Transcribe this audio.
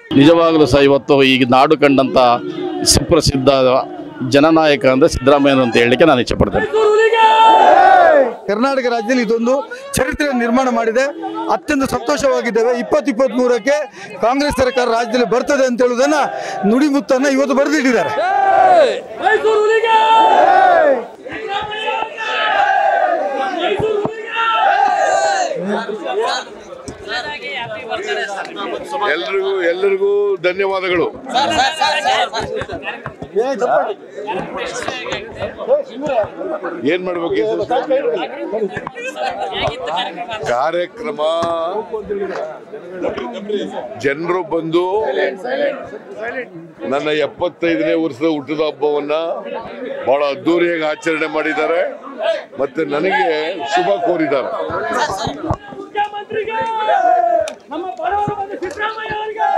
ನಿಜವಾಗಲೂ ಸಹ ಇವತ್ತು ಈ ನಾಡು ಕಂಡಂಥ ಸುಪ್ರಸಿದ್ಧ ಜನನಾಯಕ ಅಂದರೆ ಸಿದ್ದರಾಮಯ್ಯ ಅಂತ ಹೇಳಲಿಕ್ಕೆ ನಾನು ಇಷ್ಟಪಡ್ತೇನೆ ಕರ್ನಾಟಕ ರಾಜ್ಯದಲ್ಲಿ ಇದೊಂದು ಚರಿತ್ರೆ ನಿರ್ಮಾಣ ಮಾಡಿದೆ ಅತ್ಯಂತ ಸಂತೋಷವಾಗಿದ್ದೇವೆ ಇಪ್ಪತ್ತು ಇಪ್ಪತ್ತ್ ಮೂರಕ್ಕೆ ಕಾಂಗ್ರೆಸ್ ಸರ್ಕಾರ ರಾಜ್ಯದಲ್ಲಿ ಬರ್ತದೆ ಅಂತ ಹೇಳುವುದನ್ನ ನುಡಿಮುತ್ತನ್ನ ಇವತ್ತು ಬರೆದಿಟ್ಟಿದ್ದಾರೆ ಎಲ್ರಿಗೂ ಎಲ್ಲರಿಗೂ ಧನ್ಯವಾದಗಳು ಏನ್ ಮಾಡ್ಬೇಕು ಈ ಸಲ? ಕಾರ್ಯಕ್ರಮ ಜನರು ಬಂದು ನನ್ನ ಎಪ್ಪತ್ತೈದನೇ ವರ್ಷದ ಹುಟ್ಟದ ಹಬ್ಬವನ್ನ ಬಹಳ ಅದ್ದೂರಿಯಾಗಿ ಆಚರಣೆ ಮಾಡಿದ್ದಾರೆ ಮತ್ತೆ ನನಗೆ ಶುಭ ಕೋರಿದ್ದಾರೆ ಮುಖ್ಯಮಂತ್ರಿಗೆ ನಮ್ಮ ಬಡವರು ಬಂದು ಸಿದ್ದರಾಮಯ್ಯ ಅವರಿಗೆ